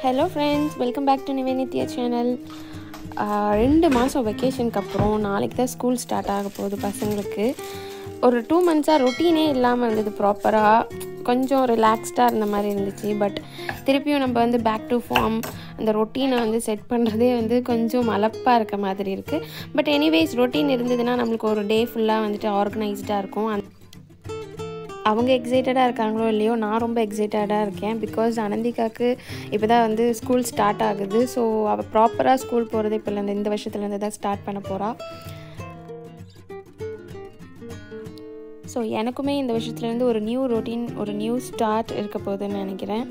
Hello friends welcome back to Niveniththya channel ரெண்டு மாதம் வெக்கேஷனுக்கு அப்புறம் நாளைக்கு தான் ஸ்கூல் ஸ்டார்ட் ஆக போகுது பசங்களுக்கு ஒரு டூ மந்த்ஸாக ரொட்டீனே இல்லாமல் இருந்தது ப்ராப்பராக கொஞ்சம் ரிலாக்ஸ்டாக இருந்த மாதிரி இருந்துச்சு பட் திருப்பியும் நம்ம வந்து பேக் டு ஃபார்ம் அந்த ரொட்டீனை வந்து செட் பண்ணுறதே வந்து கொஞ்சம் மலப்பாக இருக்க மாதிரி இருக்குது பட் எனிவேஸ் ரொட்டீன் இருந்ததுன்னா நம்மளுக்கு ஒரு டே ஃபுல்லாக வந்துட்டு ஆர்கனைஸ்டாக இருக்கும் அந்த அவங்க எக்ஸைட்டடாக இருக்காங்களோ இல்லையோ நான் ரொம்ப எக்ஸைட்டடாக இருக்கேன் பிகாஸ் அனந்திகாவுக்கு இப்போ தான் வந்து ஸ்கூல் ஸ்டார்ட் ஆகுது ஸோ அவள் ப்ராப்பராக ஸ்கூல் போகிறது இப்போ இந்த இந்த வருஷத்துலேருந்து தான் ஸ்டார்ட் பண்ண போகிறா ஸோ எனக்குமே இந்த வருஷத்துலேருந்து ஒரு நியூ ரொட்டீன் ஒரு நியூ ஸ்டார்ட் இருக்க போகுதுன்னு நினைக்கிறேன்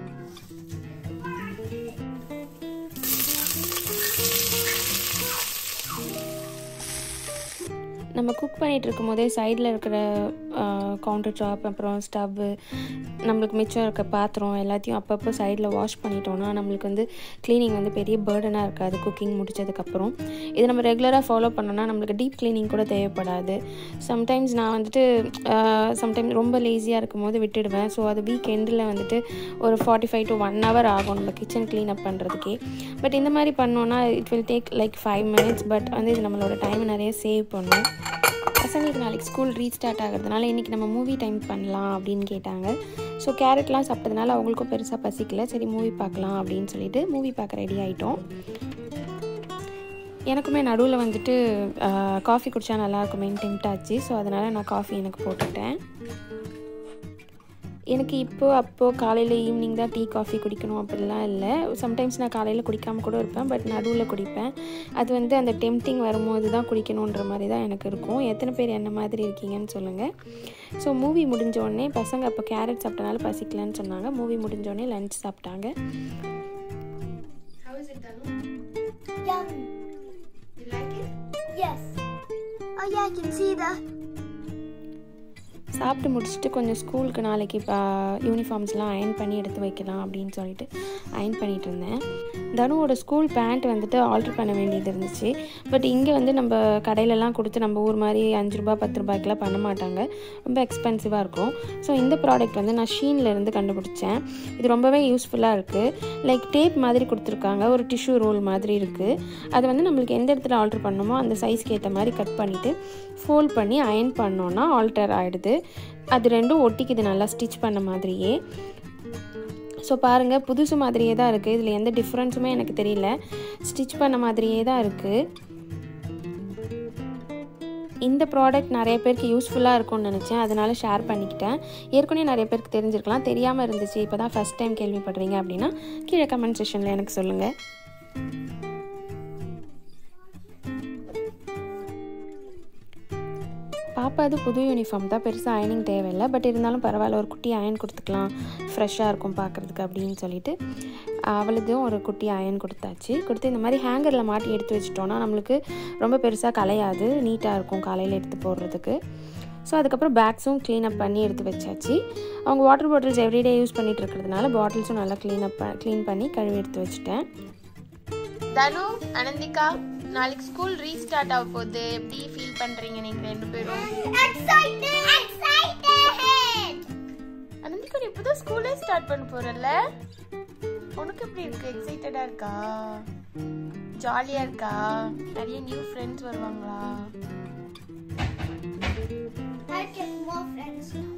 நம்ம குக் பண்ணிகிட்டு இருக்கும்போதே சைடில் இருக்கிற கவுண்டர் டாப் அப்புறம் ஸ்டவ்வு நம்மளுக்கு மிச்சம் இருக்க பாத்திரம் எல்லாத்தையும் அப்பப்போ சைடில் வாஷ் பண்ணிட்டோம்னா நம்மளுக்கு வந்து க்ளீனிங் வந்து பெரிய பேர்டனாக இருக்காது குக்கிங் முடிச்சதுக்கப்புறம் இதை நம்ம ரெகுலராக ஃபாலோ பண்ணோன்னா நம்மளுக்கு டீப் க்ளீனிங் கூட தேவைப்படாது சம்டைம்ஸ் நான் வந்துட்டு சம்டைம்ஸ் ரொம்ப லேசியாக இருக்கும் போது விட்டுடுவேன் ஸோ அது வீக் எண்டில் வந்துட்டு ஒரு forty five to one hour ஆகும் நம்ம கிச்சன் க்ளீன் அப் பண்ணுறதுக்கே பட் இந்த மாதிரி பண்ணோன்னா it will take like five minutes but வந்து இது நம்மளோட டைமை நிறைய சேவ் பண்ணும் பசங்களுக்கு நாளைக்கு ஸ்கூல் ரீஸ்டார்ட் ஆகிறதுனால இன்றைக்கி நம்ம மூவி டைம் பண்ணலாம் அப்படின்னு கேட்டாங்க ஸோ கேரட்லாம் சாப்பிட்டதுனால அவங்களுக்கும் பெருசாக பசிக்கல சரி மூவி பார்க்கலாம் அப்படின்னு சொல்லிட்டு மூவி பார்க்க ரெடி ஆகிட்டோம் எனக்குமே நடுவில் வந்துட்டு காஃபி குடித்தா நல்லா இருக்குமேன்னு டெம்ட் ஆச்சு ஸோ அதனால் நான் காஃபி எனக்கு போட்டுட்டேன் எனக்கு இப்போது அப்போது காலையில் ஈவினிங் தான் டீ காஃபி குடிக்கணும் அப்படிலாம் இல்லை சம்டைம்ஸ் நான் காலையில் குடிக்காமல் கூட இருப்பேன் பட் நடுவில் குடிப்பேன் அது வந்து அந்த டெம்டிங் வரும்போது தான் குடிக்கணுன்ற மாதிரி தான் எனக்கு இருக்கும் எத்தனை பேர் என்ன மாதிரி இருக்கீங்கன்னு சொல்லுங்கள் ஸோ மூவி முடிஞ்சோடனே பசங்க அப்போ கேரட் சாப்பிட்டனால பசிக்கலன்னு சொன்னாங்க மூவி முடிஞ்சோடனே லஞ்ச் சாப்பிட்டாங்க How is it, Danu? Yum. You like it? Yes. Oh yeah, I can see the. சாப்பிட்டு முடிச்சுட்டு கொஞ்சம் ஸ்கூலுக்கு நாளைக்கு யூனிஃபார்ம்ஸ்லாம் அயன் பண்ணி எடுத்து வைக்கலாம் அப்படின்னு சொல்லிட்டு அயன் பண்ணிகிட்டு இருந்தேன் தனுவோட ஸ்கூல் பேண்ட் வந்துட்டு ஆல்ட்ரு பண்ண வேண்டியது இருந்துச்சு பட் இங்கே வந்து நம்ம கடையிலலாம் கொடுத்து நம்ம ஊர் மாதிரி அஞ்சு ரூபா பத்து ரூபாய்க்கெலாம் பண்ண மாட்டாங்க ரொம்ப எக்ஸ்பென்சிவாக இருக்கும் ஸோ இந்த ப்ராடக்ட் வந்து நான் ஷீனில் இருந்து கண்டுபிடிச்சேன் இது ரொம்பவே யூஸ்ஃபுல்லாக இருக்குது லைக் டேப் மாதிரி கொடுத்துருக்காங்க ஒரு டிஷ்யூ ரோல் மாதிரி இருக்குது அது வந்து நம்மளுக்கு எந்த இடத்துல ஆல்ட்ரு பண்ணணுமோ அந்த சைஸ்க்கு ஏற்ற மாதிரி கட் பண்ணிவிட்டு ஃபோல்ட் பண்ணி அயன் பண்ணோன்னா ஆல்டர் ஆகிடுது அது ரெண்டும் ஒட்டிக்குது நல்லா ஸ்டிச் பண்ண மாதிரியே ஸோ பாருங்கள் புதுசு மாதிரியே தான் இருக்குது இதில் எந்த டிஃப்ரென்ஸுமே எனக்கு தெரியல ஸ்டிச் பண்ண மாதிரியே தான் இருக்குது இந்த ப்ராடக்ட் நிறைய பேருக்கு யூஸ்ஃபுல்லாக இருக்கும்னு நினச்சேன் அதனால ஷேர் பண்ணிக்கிட்டேன் ஏற்கனவே நிறைய பேருக்கு தெரிஞ்சிருக்கலாம் தெரியாமல் இருந்துச்சு இப்போ தான் ஃபஸ்ட் டைம் கேள்விப்படுறீங்க அப்படின்னா கீழே கமெண்ட் செஷனில் எனக்கு சொல்லுங்கள் பாப்பா அது புது யூனிஃபார்ம் தான் பெருசாக அயனிங் தேவையில்லை பட் இருந்தாலும் பரவாயில்ல ஒரு குட்டி அயன் கொடுத்துக்கலாம் ஃப்ரெஷ்ஷாக இருக்கும் பார்க்குறதுக்கு அப்படின்னு சொல்லிட்டு அவளுதும் ஒரு குட்டி அயன் கொடுத்தாச்சு கொடுத்து இந்த மாதிரி ஹேங்கரில் மாட்டி எடுத்து வச்சிட்டோன்னா நம்மளுக்கு ரொம்ப பெருசாக கலையாது நீட்டாக இருக்கும் காலையில் எடுத்து போடுறதுக்கு ஸோ அதுக்கப்புறம் பேக்ஸும் க்ளீன் அப் பண்ணி எடுத்து வச்சாச்சு அவங்க வாட்டர் பாட்டில்ஸ் எவ்ரிடே யூஸ் பண்ணிகிட்டு இருக்கிறதுனால பாட்டில்ஸும் நல்லா க்ளீன் அப் க்ளீன் பண்ணி கழுவி எடுத்து வச்சுட்டேன் தனு அனந்திகா நாளைக்கு ஸ்கூல் ரீஸ்டார்ட் ஆக போகுது எப்படி ஃபீல் பண்றீங்க நீங்க ரெண்டு பேரும் Excited! Excited! அனந்திகா நீ இப்பதான் ஸ்கூலே ஸ்டார்ட் பண்ண போறல்ல உனக்கு எப்படி இருக்கு எக்ஸைட்டடா இருக்கா ஜாலியா இருக்கா நிறைய நியூ ஃப்ரெண்ட்ஸ் வருவாங்களா I get more friends.